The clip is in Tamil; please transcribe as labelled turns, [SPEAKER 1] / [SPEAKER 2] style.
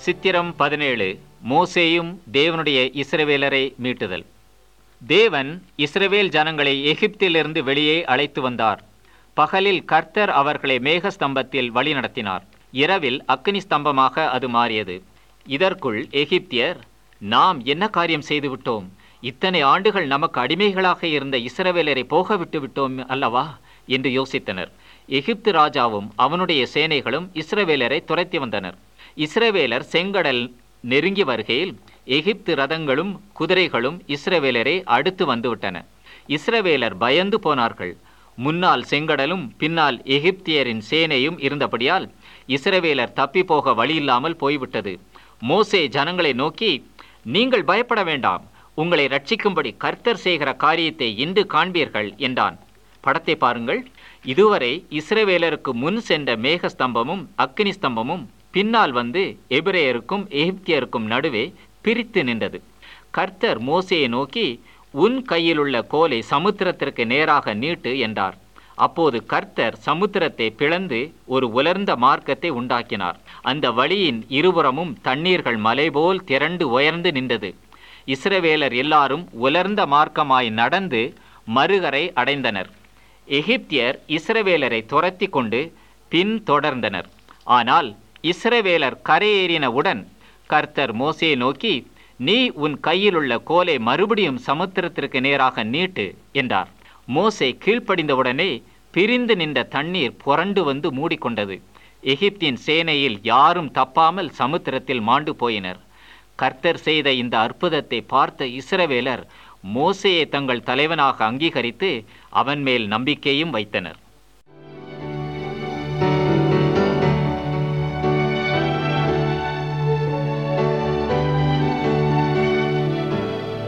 [SPEAKER 1] சித்திரம் பதினேழு மோசேயும் தேவனுடைய இஸ்ரவேலரை மீட்டுதல் தேவன் இஸ்ரவேல் ஜனங்களை எகிப்திலிருந்து வெளியே அழைத்து வந்தார் பகலில் கர்த்தர் அவர்களை மேகஸ்தம்பத்தில் வழிநடத்தினார் இரவில் அக்கினி ஸ்தம்பமாக அது மாறியது இதற்குள் எகிப்தியர் நாம் என்ன காரியம் செய்து விட்டோம் இத்தனை ஆண்டுகள் நமக்கு அடிமைகளாக இருந்த இஸ்ரவேலரை போக விட்டு விட்டோம் அல்லவா என்று யோசித்தனர் எகிப்து ராஜாவும் அவனுடைய சேனைகளும் இஸ்ரவேலரை துரத்தி வந்தனர் இஸ்ரவேலர் செங்கடல் நெருங்கி வருகையில் எகிப்து ரதங்களும் குதிரைகளும் இஸ்ரவேலரை அடுத்து வந்துவிட்டன இஸ்ரவேலர் பயந்து போனார்கள் முன்னால் செங்கடலும் பின்னால் எகிப்தியரின் சேனையும் இருந்தபடியால் இஸ்ரவேலர் தப்பி போக வழியில்லாமல் போய்விட்டது மோசே ஜனங்களை நோக்கி நீங்கள் பயப்பட வேண்டாம் உங்களை ரட்சிக்கும்படி கர்த்தர் செய்கிற காரியத்தை இன்று காண்பீர்கள் என்றான் படத்தை பாருங்கள் இதுவரை இஸ்ரவேலருக்கு முன் சென்ற மேகஸ்தம்பமும் அக்கினி ஸ்தம்பமும் பின்னால் வந்து எபிரேயருக்கும் எகிப்தியருக்கும் நடுவே பிரித்து நின்றது கர்த்தர் மோசையை நோக்கி உன் கையிலுள்ள கோலை சமுத்திரத்திற்கு நேராக நீட்டு என்றார் அப்போது கர்த்தர் சமுத்திரத்தை பிளந்து ஒரு உலர்ந்த மார்க்கத்தை உண்டாக்கினார் அந்த வழியின் இருபுறமும் தண்ணீர்கள் மலைபோல் திரண்டு உயர்ந்து நின்றது இஸ்ரவேலர் எல்லாரும் உலர்ந்த மார்க்கமாய் நடந்து மறுகரை அடைந்தனர் எகிப்தியர் இஸ்ரவேலரை துரத்தி கொண்டு பின் தொடர்ந்தனர் ஆனால் இஸ்ரவேலர் கரையேறினவுடன் கர்த்தர் மோசையை நோக்கி நீ உன் கையிலுள்ள கோலை மறுபடியும் சமுத்திரத்திற்கு நேராக நீட்டு என்றார் மோசே கீழ்ப்படிந்தவுடனே பிரிந்து நின்ற தண்ணீர் புரண்டு வந்து மூடிக்கொண்டது எகிப்தின் சேனையில் யாரும் தப்பாமல் சமுத்திரத்தில் மாண்டு போயினர் கர்த்தர் செய்த இந்த அற்புதத்தை பார்த்த இஸ்ரவேலர் மோசையை தங்கள் தலைவனாக அங்கீகரித்து அவன் மேல் நம்பிக்கையும் வைத்தனர்